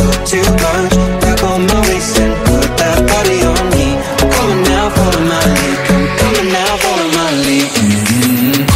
too much. Grab on my waist and put that body on me. I'm coming now, follow my lead. Come coming now, follow my lead. Mm-hmm.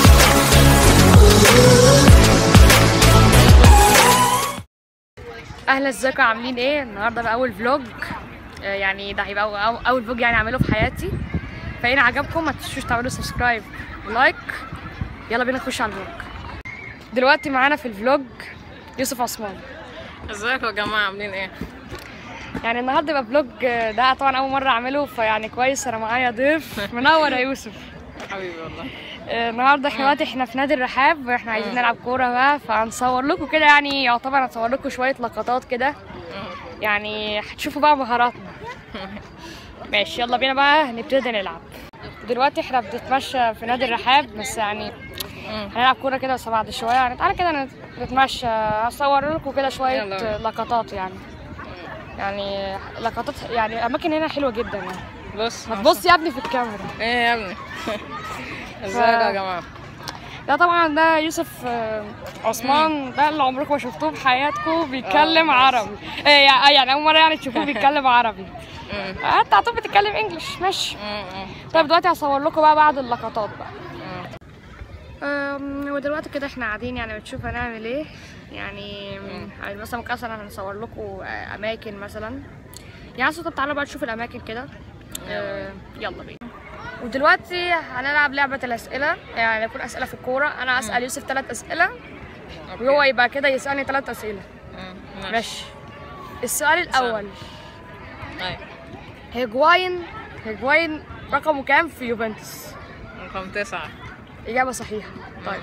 اهلا ازيكم عاملين ايه النهارده بقى اول فلوج آه، يعني ده هيبقى أو- أو- اول فلوج يعني اعمله في حياتي فان عجبكم ما تنسوش تعملوا سبسكرايب ولايك يلا بينا نخش على الفلوج دلوقتي معانا في الفلوج يوسف عثمان ازيكم يا جماعه عاملين ايه يعني النهارده يبقى فلوج آه، ده طبعا اول مره اعمله فيعني كويس انا معايا ضيف منور يا يوسف حبيبي والله آه، النهارده احنا دلوقتي احنا في نادي الرحاب واحنا عايزين نلعب كوره بقى فهنصور لكم كده يعني يعتبر هنصور لكم شويه لقطات كده يعني هتشوفوا بقى مهاراتنا ماشي يلا بينا بقى نبتدي نلعب دلوقتي احنا بنتمشى في نادي الرحاب بس يعني هنلعب كوره كده بس بعد شويه يعني تعالى كده نت- نتمشى هصور لكم كده شويه يلا. لقطات يعني يعني لقطات يعني الاماكن هنا حلوه جدا يعني بص هتبص يا ابني في الكاميرا ايه يا ابني ازيكم يا جماعه ده طبعا ده يوسف آه، عثمان ده اللي عمركم ما شفتوه في حياتكم بيتكلم آه، عربي آه، يع- يعني اول مره يعني تشوفوه بيتكلم عربي مم. آه، انت على طول بتتكلم انجلش ماشي مم، مم. طيب دلوقتي هصور لكم بقى بعض اللقطات بقى مم. أم، ودلوقتي كده احنا قاعدين يعني بنشوف هنعمل ايه يعني يعني مثلا ممكن مثلا هنصور لكم آه، اماكن مثلا يعني أصل طب تعالوا بقى نشوف الاماكن كده آه، يلا بينا ودلوقتي هنلعب لعبة الأسئلة يعني يكون أسئلة في الكورة أنا أسأل يوسف ثلاث أسئلة أوكي. وهو يبقى كده يسألني ثلاث أسئلة مم. ماشي ماشي السؤال الأول أيوة. هيجواين هيجواين رقمه كام في يوفنتوس؟ رقم تسعة إجابة صحيحة طيب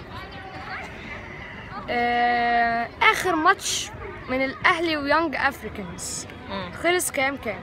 آه آخر ماتش من الأهلي ويونج أفريكانز مم. خلص كام كام؟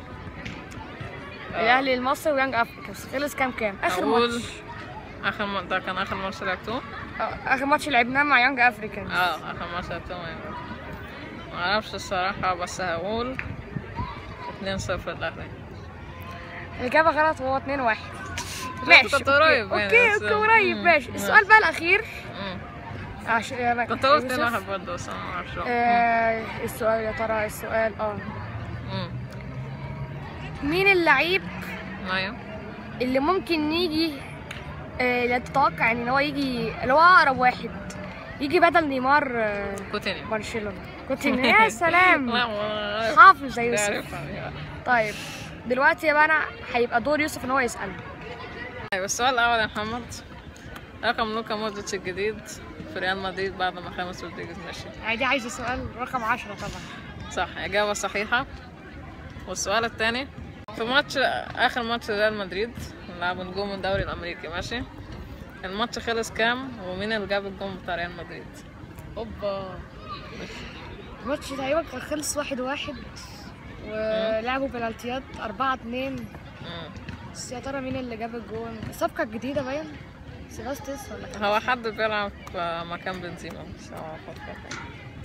الأهلي المصري ويونج أفريكانز خلص كام كام؟ آخر أقول ماتش آخر م... ده كان آخر ماتش لعبتوه؟ آه، آخر ماتش لعبناه مع يونج أفريكانز اه آخر ماتش لعبتوه يعني معرفش الصراحة بس هقول اتنين صفر الأهلي الإجابة غلط وهو 2 1 لا، ماشي كنت أوكي، قريب يعني، أوكي بس- أوكي قريب مم. ماشي مم. السؤال بقى الأخير مم. عشان كنت قلت اتنين يوسف. واحد برضه بس أنا معرفش آه السؤال يا ترى السؤال اه مم. مين اللعيب أيوة اللي ممكن يجي آه لا تتوقع يعني ان هو يجي اللي هو اقرب واحد يجي بدل نيمار آه كوتينيو برشلونة كنت يا سلام لا والله حافظ زي يوسف عارف عارف. طيب دلوقتي بقى انا هيبقى دور يوسف ان هو يسألني طيب السؤال الأول يا محمد رقم لوكا مودريتش الجديد في ريال مدريد بعد ما خامس رودريجيز مشي يعني دي عايزه سؤال رقم 10 طبعا صح إجابة صحيحة والسؤال الثاني في ماتش آخر ماتش ريال مدريد لعبوا نجوم الدوري الأمريكي ماشي الماتش خلص كام ومين اللي جاب الجون بتاع ريال مدريد؟ اوبا الماتش تقريبا كان خلص واحد واحد ولعبوا بلالتيات أربعة اتنين مم. بس يا ترى مين اللي جاب الجون الصفقة الجديدة باين سيباستيس ولا كان هو حد بيلعب مكان بنزيما بس هو فكر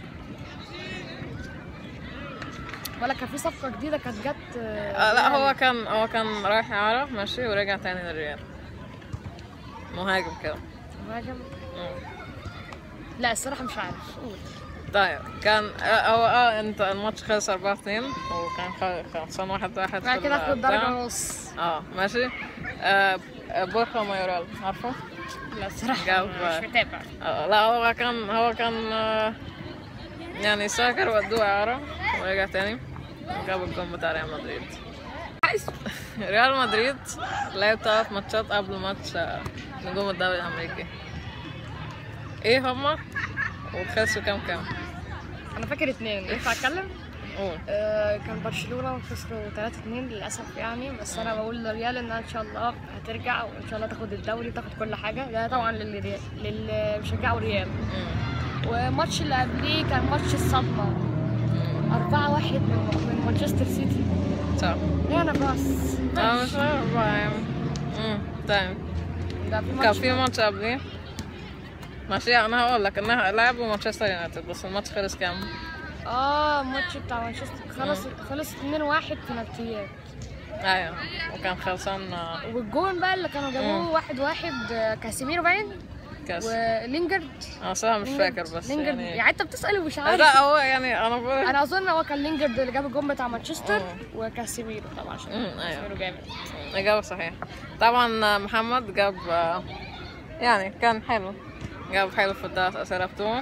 ولا كان في صفقة جديدة كانت جت آه لا هو كان هو كان رايح إعارة ماشي ورجع تاني للريال مهاجم كده مهاجم مم. لا الصراحة مش عارف قول طيب كان آه، هو اه انت الماتش خلص 4 2 وكان خ- خلصان 1 1 بعد كده اخد درجة ونص اه ماشي آه آه، بورخا مايورال عارفه؟ لا الصراحة جاب- مش متابع آه لا هو كان هو كان آه يعني ساكر ودوه اعاره ورجع تاني وجاب الجون بتاع ريال مدريد ريال مدريد لعب ثلاث ماتشات قبل ماتش آه، نجوم الدوري الامريكي ايه هما وخلصوا كام كام أنا فاكر اتنين ينفع أتكلم؟ قول آه كان برشلونة وخسروا 3 2 للأسف يعني بس أنا بقول للريال إنها إن شاء الله هترجع وإن شاء الله تاخد الدوري تاخد كل حاجة ده طبعا للريال للي بيشجعوا الريال مم. والماتش اللي قبليه كان ماتش الصدمة 4 1 من من مانشستر سيتي صح يا أنا باص اه مش عارف بقى يعني. امم طيب ده في كان ماتش في ماتش قبليه ماشي انا هقول لك انها لعبوا مانشستر يونايتد بس الماتش خلص كام؟ اه الماتش بتاع مانشستر خلص خلص 2 1 بنالتيات ايوه وكان خلصان آه، والجون بقى اللي كانوا جابوه واحد واحد آه، كاسيميرو باين كاس ولينجرد انا صراحه مش فاكر بس لينجرد يعني يعني انت بتسال ومش عارف لا هو يعني انا بقول انا اظن هو كان لينجرد اللي جاب الجون بتاع مانشستر أوه. وكاسيميرو طبعا عشان أمم، أيوة. كاسيميرو جامد اجابه صحيح طبعا محمد جاب آه، يعني كان حلو جاب حلو في الثلاث اسئله بتوعه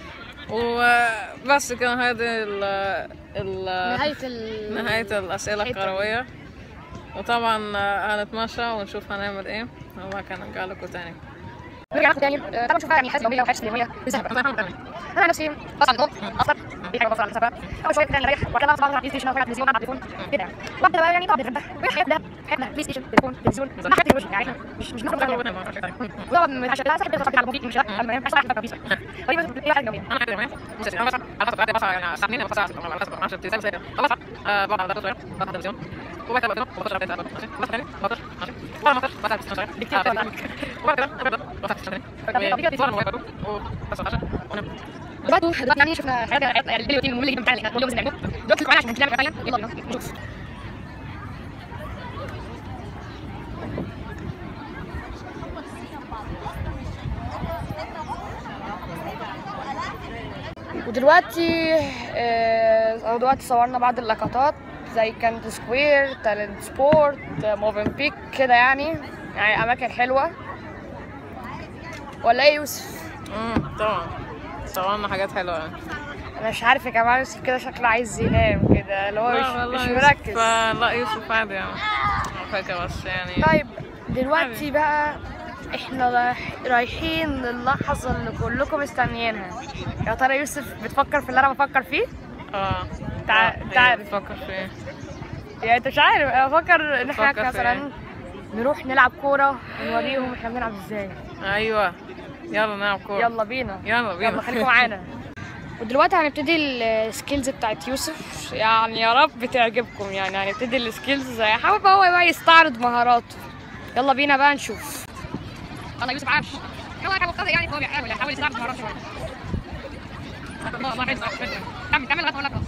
وبس كان هذه ال ال نهايه ال نهاية الأسئلة نهاية الكروية وطبعا آه، هنتمشى ونشوف هنعمل ايه والله كان نرجع لكم تاني نرجع ناخد تاني آه، طبعا نشوف يعني حاسس يوميه وحاسس يوميه بزهق انا نفسي بصحى من النوم افطر دي حاجه بفطر على السفر اول شويه كده نريح وبعد كده بقعد على بلاي ستيشن اتفرج على التلفزيون على التليفون كده يعني. وابدا بقى يعني طبعا بنتغدى وهي حياتنا حياتنا بلاي ستيشن تليفون تلفزيون ما حياتي وجهي يعني مش مش نخرج ونقعد نتعشى كده صاحب بيتفرج على موفي مش قبل ما ينام عشان احنا بيس ودي بس ايه حاجه جميله دلوقتي دلوقتي يعني شفنا حاجه يعني الفيديو روتين الممل جدا بتاع اللي كل يوم بنعمله دلوقتي معانا عشان نعمل حاجه يلا بينا نشوف ودلوقتي آه، أهو دلوقتي صورنا بعض اللقطات زي كانت سكوير تالنت سبورت موفن بيك كده يعني يعني أماكن حلوة ولا إيه يا يوسف؟ امم طبعا صورنا حاجات حلوة يعني أنا مش عارف يا جماعة يوسف كده شكله عايز ينام كده اللي هو لا مش, والله مش يوسف- مركز لا يوسف عادي يعني على فكرة بس يعني طيب دلوقتي بقى احنا رايح- رايحين للحظة اللي كلكم مستنيينها يا ترى يوسف بتفكر في اللي انا بفكر فيه؟ اه تع- آه، تعال. هي بتفكر في ايه يعني انت مش عارف انا بفكر ان احنا بتفكر في مثلا نروح نلعب كورة ونوريهم احنا بنلعب ازاي ايوه يلا نلعب كورة يلا بينا يلا بينا يلا خليكم معانا ودلوقتي هنبتدي السكيلز بتاعت يوسف يعني يا رب تعجبكم يعني هنبتدي السكيلز حابب هو بقى يستعرض مهاراته يلا بينا بقى نشوف الله يوسف عاش هو كان مقتدر يعني هو بيحاول يحاول يستعرض مهاراته شويه الله الله يحفظك كمل كمل لغايه ما اقول لك خلاص.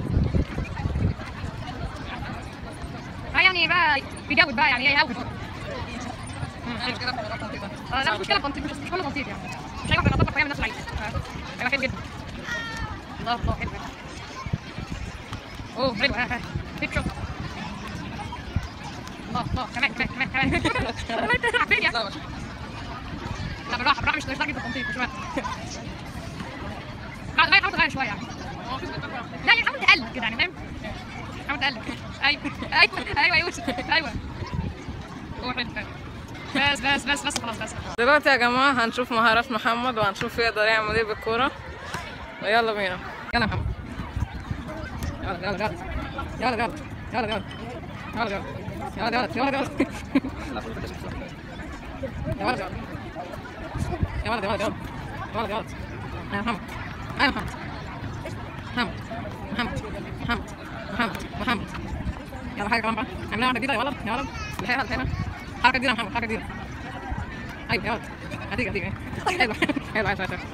آه يعني بقى بيجاوب بقى يعني ايه يهوش آه لا مش مشكله تنطيط مش مش كله تنطيط يعني مش هينفع نطبق طريقه من الناس العاديه آه، هيبقى حلو جدا الله الله حلو حلو. اوه حلو آه، آه. بيك شوت الله الله كمان كمان كمان كمان والله انت هتلعب فين يعني لا بالراحه بالراحه مش مش درجه التنطيط مش وقت بعد غير حاول تغير شويه يعني لا يعني حاول تقلب كده يعني فاهم حاول تقلب ايوه ايوه ايوه يا يوسف ايوه هو حلو حلو بس بس بس بس خلاص بس دلوقتي يا جماعة هنشوف مهارات محمد وهنشوف يقدر يعمل ايه بالكورة ويلا بينا يلا يا محمد يلا يلا يلا يلا يلا يلا يلا يلا يلا يلا يلا يلا يا ولد يا ولد يا ولد يا ولد يا ولد يا محمد يا محمد محمد محمد محمد محمد محمد يلا حاجة كمان بقى اعملها واحدة جديدة يا ولد يا ولد الحقيقة الحقيقة حركة جديدة يا محمد حركة جديدة ايوه يا ولد هديك هديك حلو حلو حلو حلو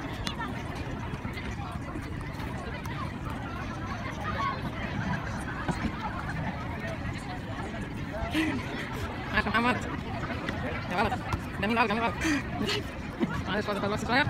ماشي محمد يا ولد جميل قوي جميل قوي معلش فاضل فاضل بس شويه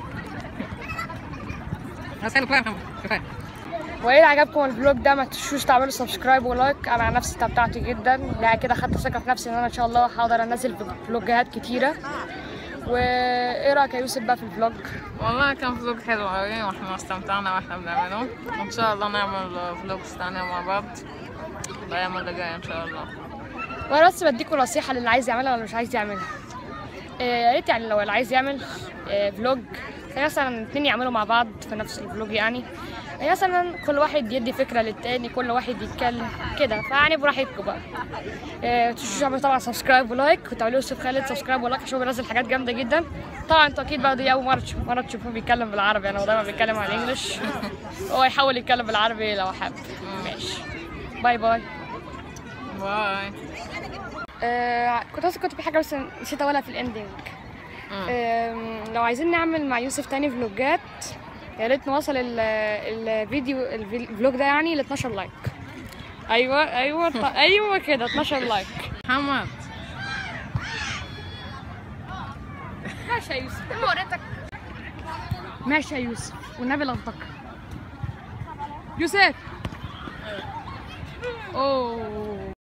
بس حلو كفايه يا محمد كفايه واذا عجبكم الفلوج ده ما تنسوش تعملوا سبسكرايب ولايك انا عن نفسي استمتعت جدا لا كده خدت ثقه في نفسي ان انا ان شاء الله هقدر انزل فلوجات كتيره وايه رايك يا يوسف بقى في الفلوج والله كان فلوج حلو قوي واحنا استمتعنا واحنا بنعمله وان شاء الله نعمل فلوجز تانية مع بعض الايام اللي جايه ان شاء الله وانا بس بديكم نصيحه للي عايز يعملها ولا مش عايز يعملها آه، يا ريت يعني لو اللي عايز يعمل آه، فلوج يعني مثلا اتنين يعملوا مع بعض في نفس الفلوج يعني يعني مثلا كل واحد يدي فكره للتاني كل واحد يتكلم كده فيعني براحتكم بقى آه، تنسوش تعملوا طبعا سبسكرايب ولايك وتعملوا يوسف خالد سبسكرايب ولايك عشان هو بينزل حاجات جامده جدا طبعا انتوا اكيد بقى دي اول مره تشوفوا مره تشوفوه بيتكلم بالعربي يعني هو دايما بيتكلم على الانجليش هو يحاول يتكلم بالعربي لو حابب ماشي باي باي باي آه كنت بس كنت في حاجه بس نسيت اقولها في الاندنج آم، لو عايزين نعمل مع يوسف تاني فلوجات يا ريت نوصل ال- الفيديو الفي- الفلوج ده يعني ل 12 لايك ايوه ايوه ط- ايوه كده 12 لايك محمد ماشي ماشي يا يوسف ما وريتك ماشي يا يوسف والنبي لطك يوسف اوه